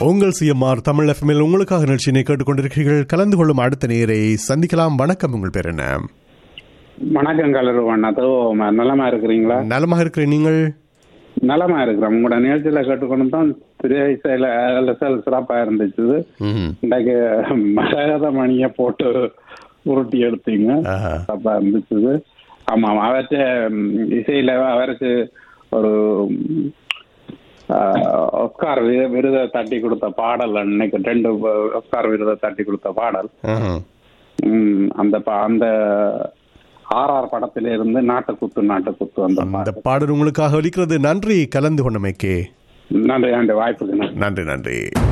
உங்கள் சிஎம்ஆர் தமிழ் எஃப்எம்எல் உங்களுக்காக நிகழ்ச்சியினை கேட்டுக்கொண்டிருக்கிறீர்கள் கலந்து கொள்ளும் அடுத்த நேரை சந்திக்கலாம் வணக்கம் உங்கள் பேர் என்ன வணக்கம் கலருவன் அதோ ம- நலமா இருக்கிறீங்களா நலமாக இருக்கிறேன் நீங்கள் நலமா இருக்கிறேன் உங்களோட நிகழ்ச்சியில கேட்டுக்கொண்டு தான் திரை இசையில அலசல் சிறப்பா இருந்துச்சு ம்ஹும். இன்றைக்கு மரகத மணிய போட்டு உருட்டி எடுத்தீங்க ஆஹா. சிறப்பா இருந்துச்சு ஆமா அவற்ற ம், இசையில அவருக்கு ஒரு ம், ஆ, ஒஸ்கார் வி- விருதை தட்டி கொடுத்த பாடல் அன்னைக்கு ரெண்டு ஒஸ்கார் விருதை தட்டி கொடுத்த பாடல் ஆஹா. ம், அந்த பா- அந்த ஆர்ஆர் படத்தில இருந்து நாட்டுக்குத்து நாட்டுக்குத்து அந்த அந்த பாடல் பாடல் உங்களுக்காக ஒலிக்கிறது நன்றி கலந்து கொண்டமைக்கு நன்றி நன்றி வாய்ப்புக்கு நன்றி நன்றி நன்றி